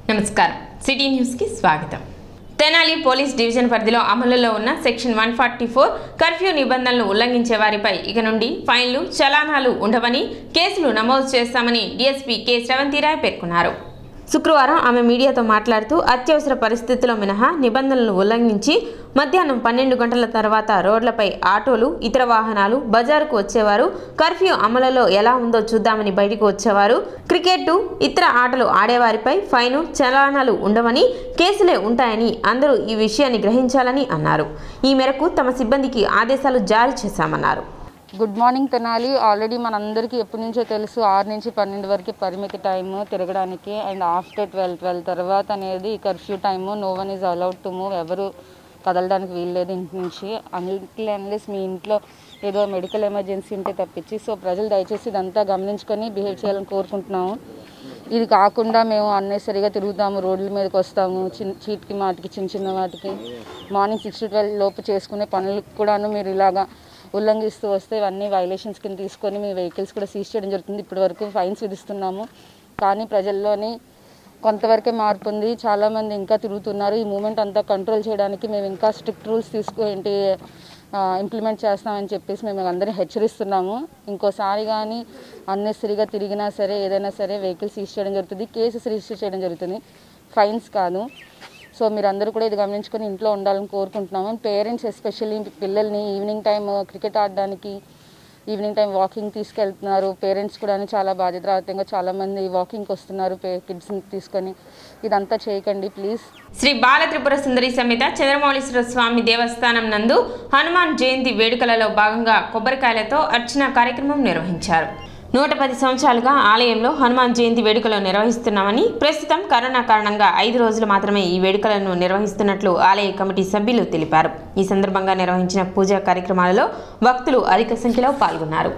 నమస్కారం సిటీ న్యూస్కి స్వాగతం తెనాలి పోలీస్ డివిజన్ పరిధిలో అమలులో ఉన్న section one forty four curfew నిబంధనలు ఉల్లంఘించే వారిపై ఇక నుండి ఫైన్లు చలానాలు ఉండవని కేసులు నమోదు చేస్తామని డీఎస్పీ కె శ్రవంతిరాయ్ పేర్కొన్నారు శుక్రవారం ఆమె మీడియాతో మాట్లాడుతూ అత్యవసర పరిస్థితుల్లో మినహా నిబంధనలను ఉల్లంఘించి మధ్యాహ్నం పన్నెండు గంటల తర్వాత రోడ్లపై ఆటోలు ఇతర వాహనాలు బజారుకు వచ్చేవారు కర్ఫ్యూ అమలులో ఎలా ఉందో చూద్దామని బయటకు వచ్చేవారు క్రికెట్ ఇతర ఆటలు ఆడేవారిపై ఫైను చలానాలు ఉండవని కేసులే ఉంటాయని అందరూ ఈ విషయాన్ని గ్రహించాలని అన్నారు ఈ మేరకు తమ సిబ్బందికి ఆదేశాలు జారీ చేశామన్నారు గుడ్ మార్నింగ్ తెనాలి ఆల్రెడీ మనందరికీ ఎప్పటి నుంచో తెలుసు ఆరు నుంచి పన్నెండు వరకు పరిమితి టైము తిరగడానికి అండ్ ఆఫ్టర్ ట్వెల్వ్ ట్వెల్వ్ తర్వాత అనేది curfew time no one is allowed to move ఎవరు కదలడానికి వీల్లేదు ఇంటి నుంచి అన్నిటిలో అన్లెస్ మీ ఇంట్లో ఏదో మెడికల్ ఎమర్జెన్సీ ఉంటే తప్పించి సో ప్రజలు దయచేసి ఇదంతా గమనించుకొని బిహేవ్ చేయాలని కోరుకుంటున్నాము ఇది కాకుండా మేము అన్నెసరిగా తిరుగుతాము రోడ్ల మీదకి వస్తాము చిన్న చీటికి మాటికి చిన్న చిన్న వాటికి మార్నింగ్ సిక్స్ టు ట్వెల్వ్ లోపు చేసుకునే పనులకు కూడాను మీరు ఇలాగా ఉల్లంఘిస్తూ వస్తే ఇవన్నీ వైలేషన్స్ కింద తీసుకొని మీ వెహికల్స్ కూడా సీజ్ చేయడం జరుగుతుంది ఇప్పటి వరకు ఫైన్స్ విధిస్తున్నాము కానీ ప్రజల్లోని కొంతవరకే మార్పు ఉంది చాలామంది ఇంకా తిరుగుతున్నారు ఈ మూమెంట్ అంతా కంట్రోల్ చేయడానికి మేము ఇంకా స్ట్రిక్ట్ రూల్స్ తీసుకు ఏంటి ఇంప్లిమెంట్ చేస్తామని చెప్పేసి మేము అందరినీ హెచ్చరిస్తున్నాము ఇంకోసారి కానీ అన్నెసరిగా తిరిగినా సరే ఏదైనా సరే వెహికల్ సీజ్ చేయడం జరుగుతుంది కేసెస్ రిజిస్టర్ చేయడం జరుగుతుంది ఫైన్స్ కాదు సో మీరందరూ కూడా ఇది గమనించుకొని ఇంట్లో ఉండాలని కోరుకుంటున్నాము పేరెంట్స్ ఎస్పెషల్లీ పిల్లల్ని ఈవినింగ్ టైం క్రికెట్ ఆడడానికి ఈవినింగ్ టైం వాకింగ్ తీసుకెళ్తున్నారు పేరెంట్స్ కూడా చాలా బాధ్యతాయుతంగా చాలామంది వాకింగ్కి వస్తున్నారు కిడ్స్ని తీసుకొని ఇదంతా చేయకండి ప్లీజ్ శ్రీ బాల త్రిపుర సుందరి సమేత చంద్రమౌళీశ్వర స్వామి దేవస్థానం నందు హనుమాన్ జయంతి వేడుకలలో భాగంగా కొబ్బరికాయలతో అర్చన కార్యక్రమం నిర్వహించారు నూట పది సంవత్సరాలుగా ఆలయంలో హనుమాన్ జయంతి వేడుకలు నిర్వహిస్తున్నామని ప్రస్తుతం కరోనా కారణంగా ఐదు రోజులు మాత్రమే ఈ వేడుకలను నిర్వహిస్తున్నట్లు ఆలయ కమిటీ సభ్యులు తెలిపారు ఈ సందర్భంగా నిర్వహించిన పూజా కార్యక్రమాలలో భక్తులు అధిక సంఖ్యలో పాల్గొన్నారు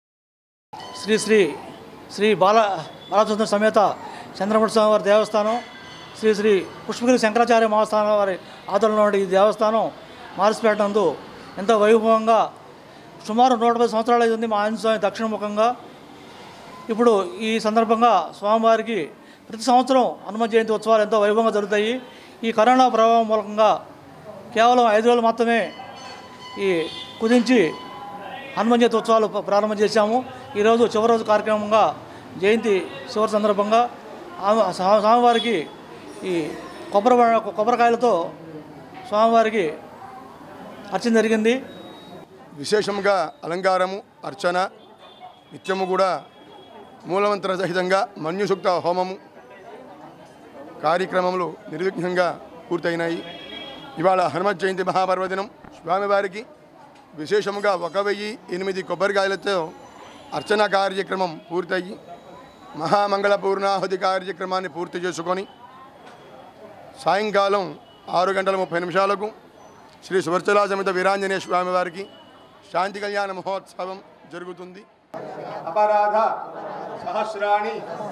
శ్రీ శ్రీ శ్రీ బాల బాలచంద్ర సమేత చంద్రమూర్తి స్వామి వారి దేవస్థానం శ్రీ శ్రీ పుష్పగిరి శంకరాచార్య మహాస్థానం వారి ఆదరణలో ఉండే ఈ దేవస్థానం మారిసిపేట నందు ఎంతో వైభవంగా సుమారు నూట పది సంవత్సరాలు అయింది మా ఆంజనేయ స్వామి దక్షిణముఖంగా ఇప్పుడు ఈ సందర్భంగా స్వామివారికి ప్రతి సంవత్సరం హనుమ జయంతి ఉత్సవాలు ఎంతో వైభవంగా జరుగుతాయి ఈ కరోనా ప్రభావం మూలకంగా కేవలం ఐదు రోజులు మాత్రమే ఈ కుదించి హనుమాన్ జయంతి ఉత్సవాలు ప- ప్రారంభం చేశాము ఈరోజు చివరి రోజు కార్యక్రమంగా జయంతి చివరి సందర్భంగా ఆమె- స్వా- స్వామివారికి ఈ కొబ్బరి బ- కొబ్బరికాయలతో స్వామివారికి అర్చన జరిగింది విశేషంగా అలంకారము అర్చన నిత్యము కూడా మూలమంత్ర సహితంగా మన్యుసూక్త హోమము కార్యక్రమములు నిర్విఘ్నంగా పూర్తయినాయి ఇవాళ హనుమత్ జయంతి మహాపర్వదినం స్వామివారికి విశేషముగా ఒక వెయ్యి ఎనిమిది కొబ్బరికాయలతో అర్చన కార్యక్రమం పూర్తయి మహామంగళ పూర్ణాహుతి కార్యక్రమాన్ని పూర్తి చేసుకొని సాయంకాలం ఆరు గంటల ముప్పై నిమిషాలకు శ్రీ సువర్చలా సమేత వీరాంజనేయ స్వామి వారికి శాంతి కళ్యాణ మహోత్సవం జరుగుతుంది అపరాధ సహస్రాణి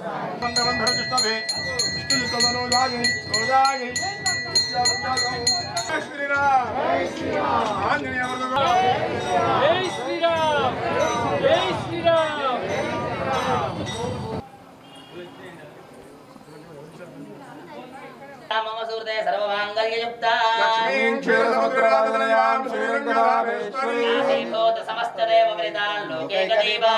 జై శ్రీరామ్ జై శ్రీరామ్ మమ సూర్తే సర్వమాంగళ్యయుక్తా ఆశీర్భూత సమస్తదేవ విదితాన్ లోకే గదీవా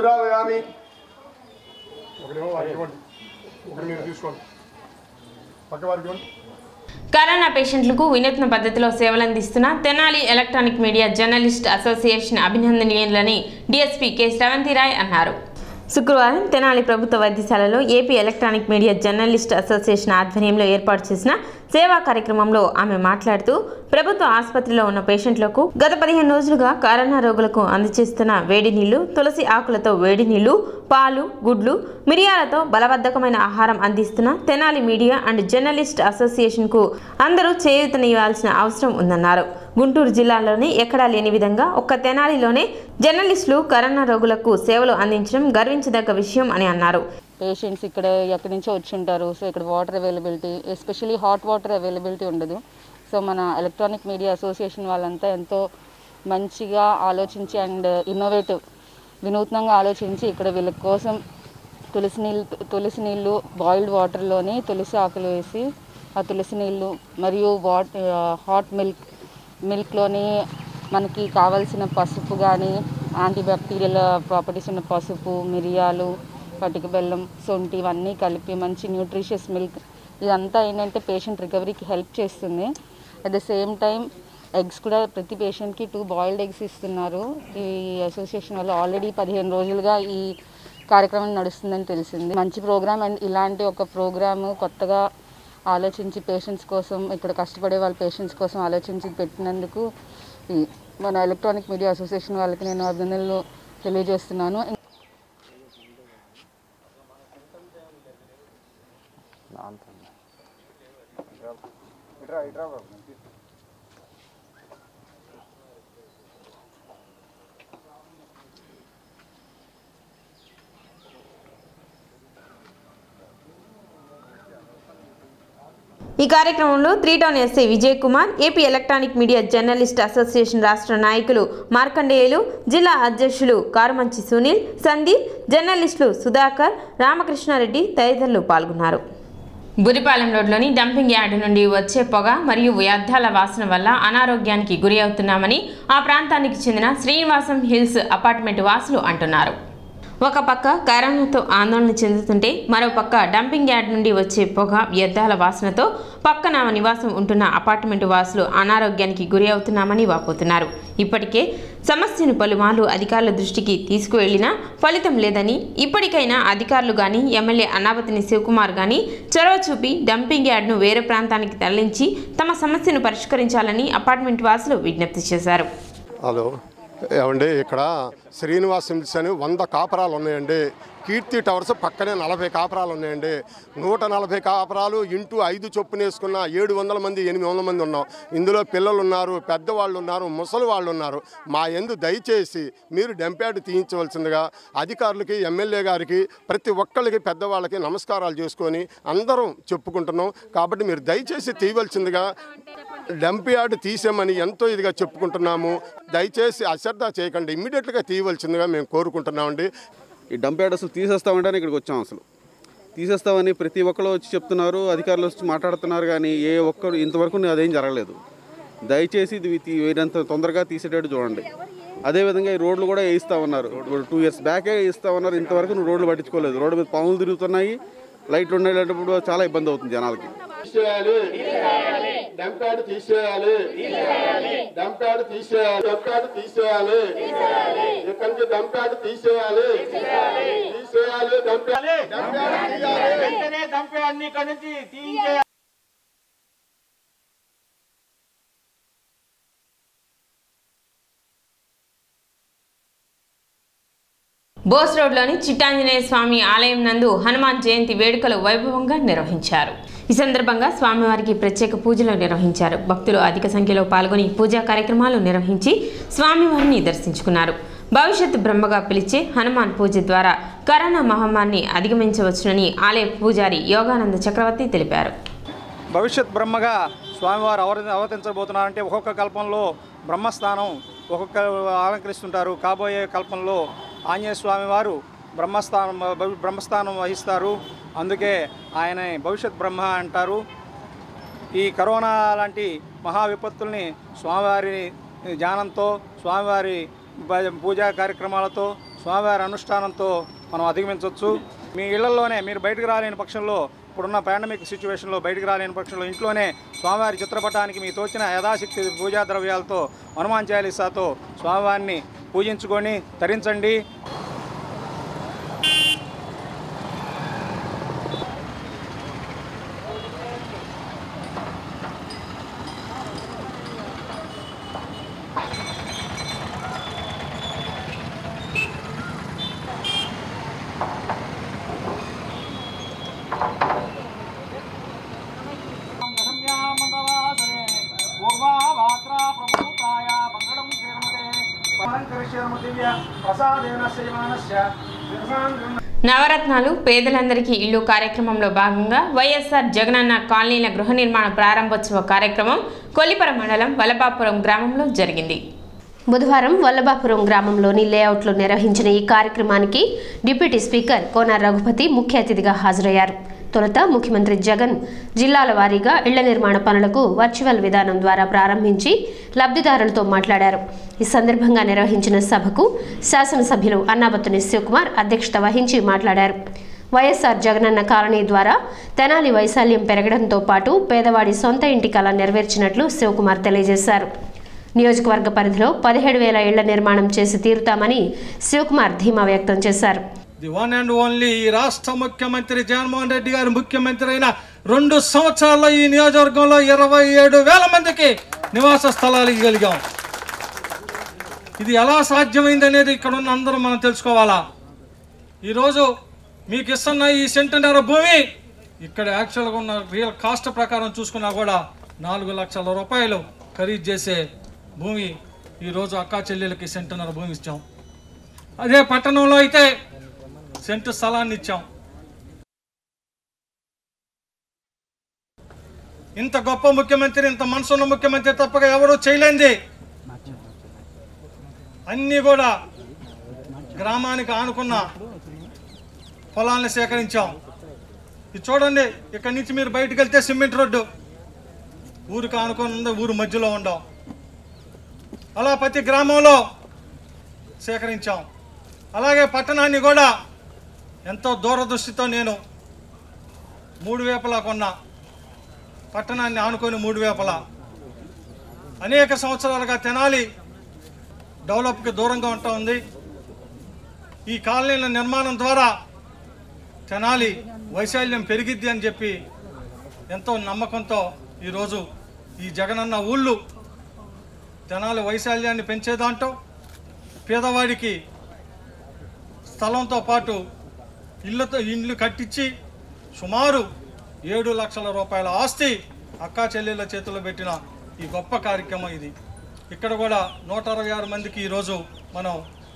కరోనా పేషెంట్లకు వినూత్న పద్ధతిలో సేవలందిస్తున్న Tenali electronic media journalist association అభినందనీయులని డీఎస్పీ కె శ్రవంతిరాయ్ అన్నారు శుక్రవారం తెనాలి ప్రభుత్వ వైద్యశాలలో AP electronic media journalist association ఆధ్వర్యంలో ఏర్పాటు చేసిన సేవా కార్యక్రమంలో ఆమె మాట్లాడుతూ ప్రభుత్వ ఆసుపత్రిలో ఉన్న పేషెంట్లకు గత పదిహేను రోజులుగా కరోనా రోగులకు అందజేస్తున్న వేడి నీళ్లు తులసి ఆకులతో వేడి నీళ్లు పాలు గుడ్లు మిరియాలతో బలవర్ధకమైన ఆహారం అందిస్తున్న తెనాలి మీడియా అండ్ జర్నలిస్ట్ అసోసియేషన్కు అందరూ చేయూతనివ్వాల్సిన అవసరం ఉందన్నారు గుంటూరు జిల్లాలోనే ఎక్కడా లేని విధంగా ఒక్క తెనాలిలోనే జర్నలిస్టులు కరోనా రోగులకు సేవలు అందించడం గర్వించదగ్గ విషయం అని అన్నారు పేషెంట్స్ ఇక్కడ ఎక్కడి నుంచో వచ్చి ఉంటారు సో ఇక్కడ water availability especially hot water availability ఉండదు సో మన ఎలక్ట్రానిక్ మీడియా అసోసియేషన్ వాళ్ళంతా ఎంతో మంచిగా ఆలోచించి అండ్ ఇన్నోవేటివ్ వినూత్నంగా ఆలోచించి ఇక్కడ వీళ్ళ కోసం తులసి నీళ్ళు తులసి నీళ్ళు బాయిల్డ్ వాటర్లోని తులసి ఆకులు వేసి ఆ తులసి నీళ్ళు మరియు వాట్ హాట్ మిల్క్ మిల్క్లోని మనకి కావాల్సిన పసుపు కానీ యాంటీబ్యాక్టీరియల్ ప్రాపర్టీస్ ఉన్న పసుపు మిరియాలు పటిక బెల్లం సొంటి ఇవన్నీ కలిపి మంచి న్యూట్రిషియస్ మిల్క్ ఇదంతా ఏంటంటే పేషెంట్ రికవరీకి హెల్ప్ చేస్తుంది at the same time eggs కూడా ప్రతి పేషెంట్కి టూ బాయిల్డ్ ఎగ్స్ ఇస్తున్నారు ఈ అసోసియేషన్ వల్ల ఆల్రెడీ పదిహేను రోజులుగా ఈ కార్యక్రమం నడుస్తుందని తెలిసింది మంచి ప్రోగ్రామ్ అండ్ ఇలాంటి ఒక ప్రోగ్రామ్ కొత్తగా ఆలోచించి పేషెంట్స్ కోసం ఇక్కడ కష్టపడే వాళ్ళ పేషెంట్స్ కోసం ఆలోచించి పెట్టినందుకు ఈ మన ఎలక్ట్రానిక్ మీడియా అసోసియేషన్ వాళ్ళకి నేను అభినందనలు తెలియజేస్తున్నాను ఈ కార్యక్రమంలో three town SI Vijay Kumar AP electronic media journalist association రాష్ట్ర నాయకులు మార్కండేయులు జిల్లా అధ్యక్షులు కారుమంచి సునీల్ సందీప్ జర్నలిస్టులు సుధాకర్ రామకృష్ణారెడ్డి తదితరులు పాల్గొన్నారు బురిపాలెం రోడ్లోని డంపింగ్ యార్డు నుండి వచ్చే పొగ మరియు వ్యర్థాల వాసన వల్ల అనారోగ్యానికి గురి అవుతున్నామని ఆ ప్రాంతానికి చెందిన శ్రీనివాసం హిల్స్ అపార్ట్మెంట్ వాసులు అంటున్నారు ఒక పక్క కరోనాతో ఆందోళన చెందుతుంటే మరో పక్క డంపింగ్ యార్డ్ నుండి వచ్చే పొగ వ్యర్థాల వాసనతో పక్కన నివాసం ఉంటున్న అపార్ట్మెంట్ వాసులు అనారోగ్యానికి గురి అవుతున్నామని వాపోతున్నారు ఇప్పటికే సమస్యను పలుమార్లు అధికారుల దృష్టికి తీసుకువెళ్లినా ఫలితం లేదని ఇప్పటికైనా అధికారులు కానీ ఎమ్మెల్యే అన్నాపతిని శివకుమార్ కానీ చొరవ చూపి డంపింగ్ యార్డ్ను వేరే ప్రాంతానికి తరలించి తమ సమస్యను పరిష్కరించాలని అపార్ట్మెంట్ వాసులు విజ్ఞప్తి చేశారు హలో ఏమండి ఇక్కడ శ్రీనివాస్ హిల్స్ అని వంద కాపురాలు ఉన్నాయండి కీర్తి టవర్స్ పక్కనే నలభై కాపురాలు ఉన్నాయండి నూట నలభై కాపురాలు ఇంటూ ఐదు చొప్పున వేసుకున్న ఏడు వందల మంది ఎనిమిది వందల మంది ఉన్నాం ఇందులో పిల్లలు ఉన్నారు పెద్దవాళ్ళు ఉన్నారు ముసలి వాళ్ళు ఉన్నారు మా ఎందు దయచేసి మీరు డెంప్యాడ్ తీయించవలసిందిగా అధికారులకి ఎమ్మెల్యే గారికి ప్రతి ఒక్కళ్ళకి పెద్దవాళ్ళకి నమస్కారాలు చేసుకొని అందరం చెప్పుకుంటున్నాం కాబట్టి మీరు దయచేసి తీయవలసిందిగా డంప్ యార్డ్ తీసామని ఎంతో ఇదిగా చెప్పుకుంటున్నాము దయచేసి అశ్రద్ధ చేయకండి ఇమ్మీడియట్గా తీయవలసిందిగా మేము కోరుకుంటున్నామండి ఈ డంప్ యార్డ్ అసలు తీసేస్తామంటేనే ఇక్కడికి వచ్చాం అసలు తీసేస్తామని ప్రతి ఒక్కరు వచ్చి చెప్తున్నారు అధికారులు వచ్చి మాట్లాడుతున్నారు కానీ ఏ ఒక్కరు ఇంతవరకు అదేం జరగలేదు దయచేసి ఇది తీ- వీరంత తొందరగా తీసేటట్టు చూడండి అదేవిధంగా ఈ రోడ్లు కూడా వేయిస్తా ఉన్నారు టూ ఇయర్స్ బ్యాకే వేయిస్తా ఉన్నారు ఇంతవరకు నువ్వు రోడ్లు పట్టించుకోలేదు రోడ్డు మీద పాములు తిరుగుతున్నాయి లైట్లు ఉండేటప్పుడు చాలా ఇబ్బంది అవుతుంది జనాలకి తీసేయాలి డంప్ యార్డ్ తీసేయాలి డంప్ యార్డ్ తీసేయాలి డంప్ యార్డ్ తీసేయాలి ఇక్కడి నుంచి డంప్ యార్డ్ తీసేయాలి తీసేయాలి డంప్ యార్డ్ డంప్ యార్డ్ తీయాలి వెంటనే దంపే అన్ని ఇక్కడ నుంచి తీయించే బోస్ రోడ్లోని చిట్టాంజనేయ స్వామి ఆలయం నందు హనుమాన్ జయంతి వేడుకలు వైభవంగా నిర్వహించారు ఈ సందర్భంగా స్వామివారికి ప్రత్యేక పూజలు నిర్వహించారు భక్తులు అధిక సంఖ్యలో పాల్గొని పూజా కార్యక్రమాలు నిర్వహించి స్వామివారిని దర్శించుకున్నారు భవిష్యత్ బ్రహ్మగా పిలిచే హనుమాన్ పూజ ద్వారా కరోనా మహమ్మారిని అధిగమించవచ్చునని ఆలయ పూజారి యోగానంద చక్రవర్తి తెలిపారు భవిష్యత్ బ్రహ్మగా స్వామివారు అవత అవతరించబోతున్నారంటే ఒక్కొక్క కల్పంలో బ్రహ్మస్థానం ఒక్కొక్క అలంకరిస్తుంటారు కాబోయే కల్పంలో ఆంజనేయ స్వామి వారు బ్రహ్మస్థానం భవి- బ్రహ్మస్థానం వహిస్తారు అందుకే ఆయన భవిష్యత్ బ్రహ్మ అంటారు ఈ కరోనా లాంటి మహా విపత్తుల్ని స్వామివారి ధ్యానంతో స్వామివారి భ- పూజా కార్యక్రమాలతో స్వామివారి అనుష్ఠానంతో మనం అధిగమించవచ్చు మీ ఇళ్లలోనే మీరు బయటకు రాలేని పక్షంలో ఇప్పుడున్న పాండమిక్ సిచ్యువేషన్లో బయటకు రాలేని పక్షంలో ఇంట్లోనే స్వామివారి చిత్రపటానికి మీ తోచిన యథాశక్తి పూజా ద్రవ్యాలతో హనుమాన్ చాలీసాతో స్వామివారిని పూజించుకొని తరించండి నవరత్నాలు పేదలందరికీ ఇల్లు కార్యక్రమంలో భాగంగా వైఎస్ఆర్ జగనన్న కాలనీల గృహ నిర్మాణ ప్రారంభోత్సవ కార్యక్రమం కొల్లిపర మండలం వలపాపురం గ్రామంలో జరిగింది బుధవారం వల్లభాపురం గ్రామంలోని లేఅవుట్లో నిర్వహించిన ఈ కార్యక్రమానికి డిప్యూటీ స్పీకర్ కోన రఘుపతి ముఖ్య అతిథిగా హాజరయ్యారు తొలుత ముఖ్యమంత్రి జగన్ జిల్లాల వారీగా ఇళ్ల నిర్మాణ పనులకు వర్చువల్ విధానం ద్వారా ప్రారంభించి లబ్ధిదారులతో మాట్లాడారు ఈ సందర్భంగా నిర్వహించిన సభకు శాసనసభ్యులు అన్నాబత్తుని శివకుమార్ అధ్యక్షత వహించి మాట్లాడారు వైఎస్ఆర్ జగనన్న కాలనీ ద్వారా తెనాలి వైశాల్యం పెరగడంతో పాటు పేదవాడి సొంత ఇంటి కళ నెరవేర్చినట్లు శివకుమార్ తెలియజేశారు నియోజకవర్గ పరిధిలో పదిహేడు వేల ఇళ్ల నిర్మాణం చేసి తీరుతామని శివకుమార్ ధీమా వ్యక్తం చేశారు ది వన్ అండ్ ఓన్లీ ఈ రాష్ట్ర ముఖ్యమంత్రి జగన్మోహన్ రెడ్డి గారు ముఖ్యమంత్రి అయిన రెండు సంవత్సరాల్లో ఈ నియోజకవర్గంలో ఇరవై ఏడు వేల మందికి నివాస స్థలాలు ఇవ్వగలిగాం ఇది ఎలా సాధ్యమైంది అనేది ఇక్కడ ఉన్న అందరూ మనం తెలుసుకోవాలా ఈరోజు మీకు ఇస్తున్న ఈ సెంటున్నర భూమి ఇక్కడ యాక్చువల్గా ఉన్న రియల్ కాస్ట్ ప్రకారం చూసుకున్నా కూడా నాలుగు లక్షల రూపాయలు ఖరీదు చేసే భూమి ఈరోజు అక్కా చెల్లెలకి సెంటున్నర భూమి ఇచ్చాం అదే పట్టణంలో అయితే సెంటు స్థలాన్ని ఇచ్చాం ఇంత గొప్ప ముఖ్యమంత్రి ఇంత మనసున్న ముఖ్యమంత్రి తప్పగా ఎవరూ చేయలేంది అన్నీ కూడా గ్రామానికి ఆనుకున్న పొలాలను సేకరించాం ఇది చూడండి ఇక్కడి నుంచి మీరు బయటకు వెళ్తే సిమెంట్ రోడ్డు ఊరికి ఆనుకొని ఉంది ఊరు మధ్యలో ఉండం అలా ప్రతి గ్రామంలో సేకరించాం అలాగే పట్టణాన్ని కూడా ఎంతో దూరదృష్టితో నేను మూడు వేపలా కొన్నా పట్టణాన్ని ఆనుకొని మూడు వేపలా అనేక సంవత్సరాలుగా తెనాలి డెవలప్కి దూరంగా ఉంటా ఉంది ఈ కాలనీల నిర్మాణం ద్వారా తెనాలి వైశాల్యం పెరిగిద్ది అని చెప్పి ఎంతో నమ్మకంతో ఈరోజు ఈ జగనన్న ఊళ్ళు తెనాలి వైశాల్యాన్ని పెంచేదాంటో పేదవాడికి స్థలంతో పాటు ఇళ్ళతో ఇండ్లు కట్టించి సుమారు ఏడు లక్షల రూపాయల ఆస్తి అక్కా చెల్లెళ్ళ చేతిలో పెట్టిన ఈ గొప్ప కార్యక్రమం ఇది ఇక్కడ కూడా నూట అరవై ఆరు మందికి ఈరోజు మనం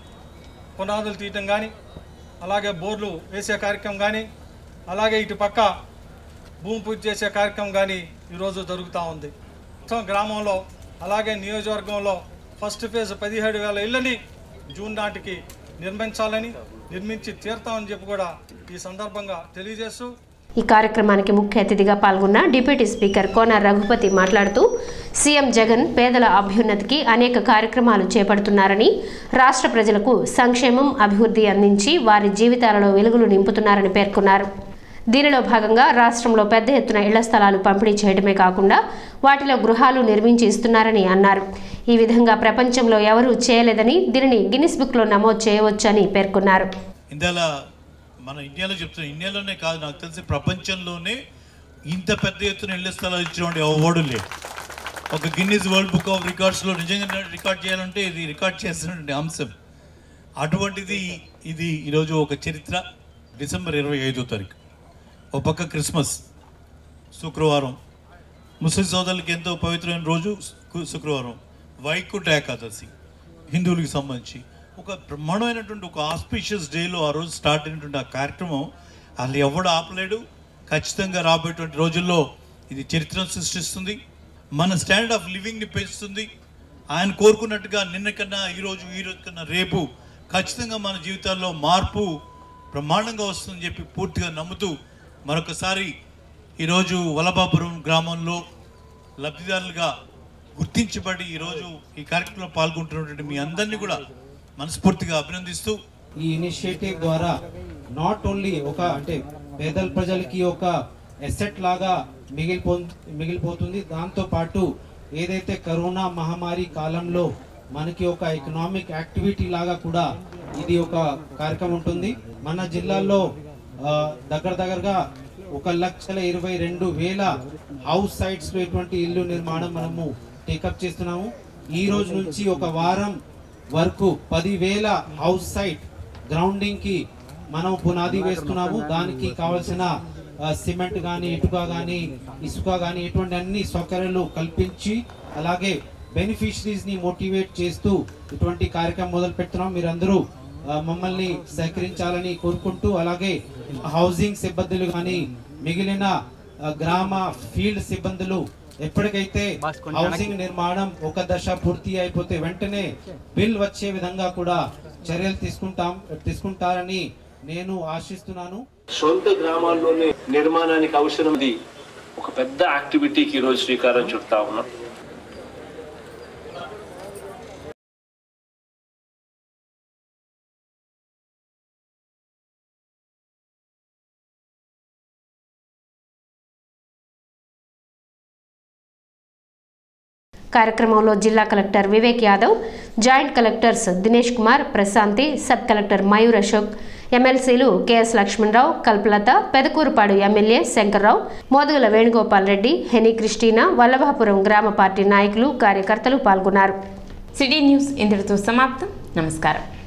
పునాదులు తీయటం కానీ అలాగే బోర్లు వేసే కార్యక్రమం కానీ అలాగే ఇటు పక్క భూమి పూజ చేసే కార్యక్రమం కానీ ఈరోజు జరుగుతూ ఉంది మొత్తం గ్రామంలో అలాగే నియోజకవర్గంలో ఫస్ట్ ఫేజ్ పదిహేడు వేల ఇళ్ళని జూన్ నాటికి నిర్మించాలని నిర్మించి తీరుతామని చెప్పి కూడా ఈ సందర్భంగా తెలియజేస్తూ ఈ కార్యక్రమానికి ముఖ్య అతిథిగా పాల్గొన్న డిప్యూటీ స్పీకర్ కోన రఘుపతి మాట్లాడుతూ సీఎం జగన్ పేదల అభ్యున్నతికి అనేక కార్యక్రమాలు చేపడుతున్నారని రాష్ట్ర ప్రజలకు సంక్షేమం అభివృద్ధి అందించి వారి జీవితాలలో వెలుగులు నింపుతున్నారని పేర్కొన్నారు దీనిలో భాగంగా రాష్ట్రంలో పెద్ద ఎత్తున ఇళ్ల స్థలాలు పంపిణీ చేయడమే కాకుండా వాటిలో గృహాలు నిర్మించి ఇస్తున్నారని అన్నారు ఈ విధంగా ప్రపంచంలో ఎవరూ చేయలేదని దీనిని గిన్నిస్ బుక్లో నమోదు చేయవచ్చని పేర్కొన్నారు ఇండియాలో మన ఇండియాలో చెప్తున్నా ఇండియాలోనే కాదు నాకు తెలిసి ప్రపంచంలోనే ఇంత పెద్ద ఎత్తున ఇళ్ల స్థలాలు ఇచ్చినటువంటి ఎవడు లేడు ఒక గిన్నీస్ వరల్డ్ బుక్ ఆఫ్ రికార్డ్స్లో నిజంగా రికార్డ్ చేయాలంటే ఇది రికార్డ్ చేస్తున్నటువంటి అంశం అటువంటిది ఇది ఈరోజు ఒక చరిత్ర డిసెంబర్ ఇరవై ఐదో తారీఖు ఒక పక్క క్రిస్మస్ శుక్రవారం ముస్లిం సోదరులకి ఎంతో పవిత్రమైన రోజు సు- శుక్రవారం వైకుంఠ ఏకాదశి హిందువులకి సంబంధించి ఒక బ్రహ్మాండమైనటువంటి ఒక ఆస్పిషియస్ డేలో ఆ రోజు స్టార్ట్ అయినటువంటి ఆ కార్యక్రమం అసలు ఎవడు ఆపలేడు ఖచ్చితంగా రాబోయేటువంటి రోజుల్లో ఇది చరిత్రను సృష్టిస్తుంది మన స్టాండర్డ్ ఆఫ్ లివింగ్ని పెంచుతుంది ఆయన కోరుకున్నట్టుగా నిన్న కన్నా ఈరోజు ఈ రోజు కన్నా రేపు ఖచ్చితంగా మన జీవితాల్లో మార్పు బ్రహ్మాండంగా వస్తుందని చెప్పి పూర్తిగా నమ్ముతూ మరొకసారి ఈరోజు వలభాపురం గ్రామంలో లబ్ధిదారులుగా గుర్తించబడి ఈరోజు ఈ కార్యక్రమంలో పాల్గొంటున్నటువంటి మీ అందరినీ కూడా మనస్ఫూర్తిగా అభినందిస్తూ ఈ ఇనిషియేటివ్ ద్వారా నాట్ ఓన్లీ ఒక అంటే పేదల ప్రజలకి ఒక ఎసెట్ లాగా మిగిలిపో మిగిలిపోతుంది దాంతో పాటు ఏదైతే కరోనా మహమ్మారి కాలంలో మనకి ఒక ఎకనామిక్ యాక్టివిటీ లాగా కూడా ఇది ఒక కార్యక్రమం ఉంటుంది మన జిల్లాలో ఆ, దగ్గర దగ్గరగా ఒక లక్షల ఇరవై రెండు వేల హౌస్ సైట్స్ లో ఇటువంటి ఇల్లు నిర్మాణం మనము టేకప్ చేస్తున్నాము ఈ రోజు నుంచి ఒక వారం వరకు పదివేల హౌస్ సైట్ గ్రౌండింగ్ కి మనం పునాది వేస్తున్నాము దానికి కావలసిన ఆ, సిమెంట్ కానీ ఇటుక కానీ ఇసుక కానీ ఇటువంటి అన్ని సౌకర్యాలు కల్పించి అలాగే బెనిఫిషరీస్ ని మోటివేట్ చేస్తూ ఇటువంటి కార్యక్రమం మొదలు పెడుతున్నాం మీరందరూ ఆ, మమ్మల్ని సహకరించాలని కోరుకుంటూ అలాగే హౌసింగ్ సిబ్బందులు కానీ మిగిలిన ఆ, గ్రామ ఫీల్డ్ సిబ్బందులు ఎప్పటికైతే హౌసింగ్ నిర్మాణం ఒక దశ పూర్తి అయిపోతే వెంటనే బిల్ వచ్చే విధంగా కూడా చర్యలు తీసుకుంటాం తీసుకుంటారని నేను ఆశిస్తున్నాను సొంత గ్రామాల్లోనే నిర్మాణానికి అవసరమది ఒక పెద్ద యాక్టివిటీకి ఈరోజు శ్రీకారం చుడతా ఉన్నాం కార్యక్రమంలో జిల్లా collector Vivek Yadav joint collectors Dinesh Kumar Prashanthi sub collector Mayur Ashok ఎమ్మెల్సీలు కెఎస్ లక్ష్మణరావు కల్పలత పెదకూరుపాడు ఎమ్మెల్యే శంకర్రావు మోదుగుల వేణుగోపాల్ రెడ్డి హెనీ క్రిస్టీనా వల్లభాపురం గ్రామ పార్టీ నాయకులు కార్యకర్తలు పాల్గొన్నారు సిటీ న్యూస్ ఇంతటితో సమాప్తం నమస్కారం